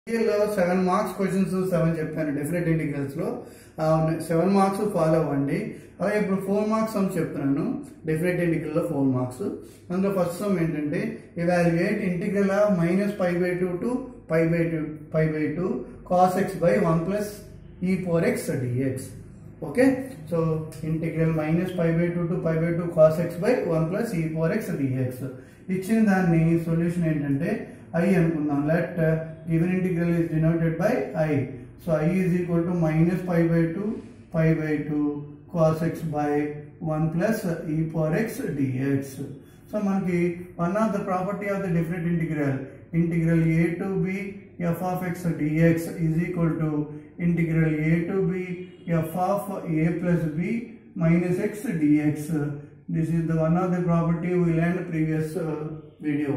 లో seven marks questions seven చెప్పాను different integrals లో సెవెన్ మార్క్స్ ఫాలో అవ్వండి అలాగే ఇప్పుడు ఫోర్ మార్క్స్ సమ్ చెప్తున్నాను డిఫరెంట్ ఇంటిగ్రల్ లో ఫోర్ మార్క్స్ అందులో ఫస్ట్ సమ్ ఏంటంటే evaluate integral of minus pi by two to pi by two pi by two cos x by one plus e four x dx okay so integral minus pi by two to pi by two cos x by one plus e four x dx ఇచ్చిన దాన్ని solution ఏంటంటే I అనుకుందాం let given integral is denoted by I so I is equal to minus pi by two pi by two cos x by one plus e power x dx so మనకి one of the property of the different integral integral a to b f of x dx is equal to integral a to b f of a plus b minus x dx this is the one of the property we learn previous video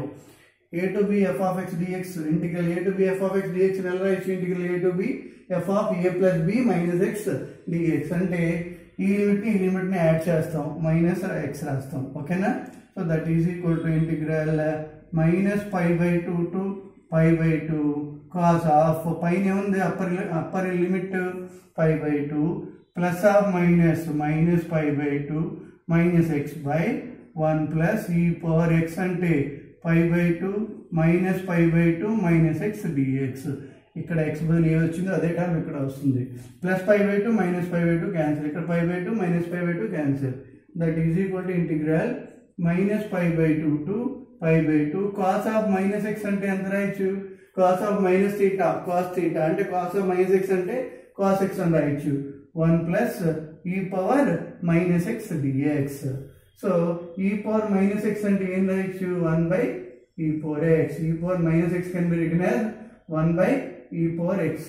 a to b f of x dx integral a to b f of x dx నెల రాయొచ్చు integral a to b f of a plus b minus x dx అంటే ఈ limit ని ఈ limit ని add చేస్తాం minus x రాస్తాం ఓకేనా so that is equal to integral minus pi by two to pi by two cos of పైన ఏముంది upper upper limit pi by two plus of minus minus pi by two minus x by one plus e power x అంటే pi by two minus pi by two minus x dx ఇక్కడ x బదులు ఏ వచ్చిందో అదే term ఇక్కడ వస్తుంది plus pi by two minus pi by two cancel ఇక్కడ pi by two minus pi by two cancel that is equal to integral minus pi by two to pi by two cos of minus x అంటే ఎంత రాయొచ్చు cos of minus theta cos theta అంటే cos of minus x అంటే cos x అని రాయొచ్చు one plus e power minus x dx so e power minus x అంటే ఏం రాయొచ్చు one by e power x e power minus X can be written as one by e power x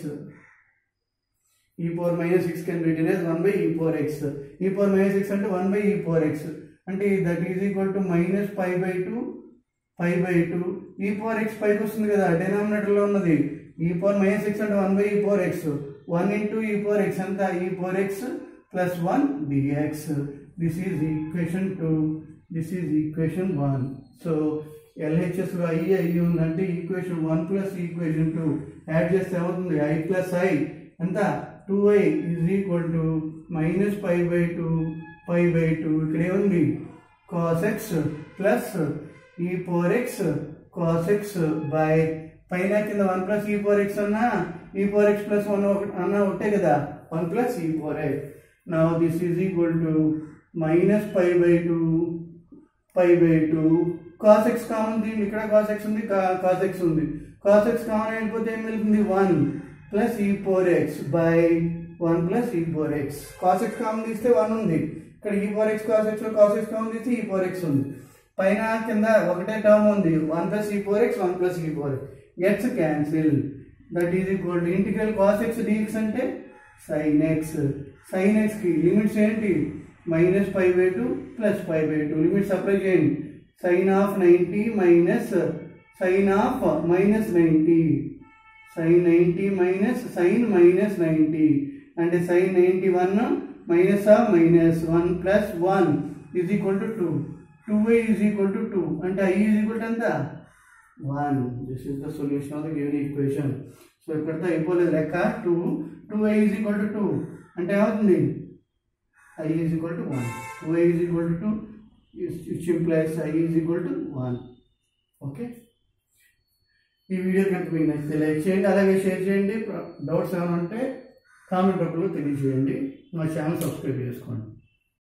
e power minus six can written as one by e power x e power minus six అంటే one by e power x అంటే that is equal to minus pi by two pi by two e power x పైకి వస్తుంది కదా డినామినేటర్లో ఉన్నది e power minus six అంటే one by e power x one into e power x ఎంత e power x plus one dx this is equation two this is equation one so ఎల్హెచ్ఎస్లో I I ఉందంటే equation one plus equation two add చేస్తే ఏమవుతుంది I plus I ఎంత two I is equal to minus pi by two pi by two ఇక్కడ ఏముంది cos x plus e power x cos x by పైన కింద one plus e power x అన్నా e power x plus one అన్నా ఒకటే కదా one plus e power x now this is equal to minus pi by two pi by two cos x common దీన్ని ఇక్కడ cos x ఉంది cos x ఉంది cos x common అయిపోతే ఏం వెళ్తుంది one plus e four x by one plus e four x cos x common తీస్తే one ఉంది ఇక్కడ e four x cos x cos x common తీస్తే ఈ ఫోర్ ఎక్స్ ఉంది పైన కింద ఒకటే టర్మ్ ఉంది one plus e four x one plus e four x cancel that is equal to integral cos x dx అంటే sine x sine x కి limits ఏంటి minus five by two plus five by two limits apply చేయండి sine of ninety minus sine of minus ninety sine ninety minus sine minus ninety అంటే sine ninety one minus of minus one plus one is equal to two two I is equal to two అంటే I is equal to ఎంత one this is the solution of the given equation so ఇక్కడతో అయిపోలేదు లెక్క two two I is equal to two అంటే ఏమవుతుంది i is equal to 1 2i is equal to 2 which implies i is equal to 1 okay ఈ video కనుక మీకు నచ్చితే like చేయండి అలాగే షేర్ చేయండి డౌట్స్ ఏమైనా ఉంటే కామెంట్ రూపంలో తెలియజేయండి మా ఛానల్ సబ్స్క్రైబ్ చేసుకోండి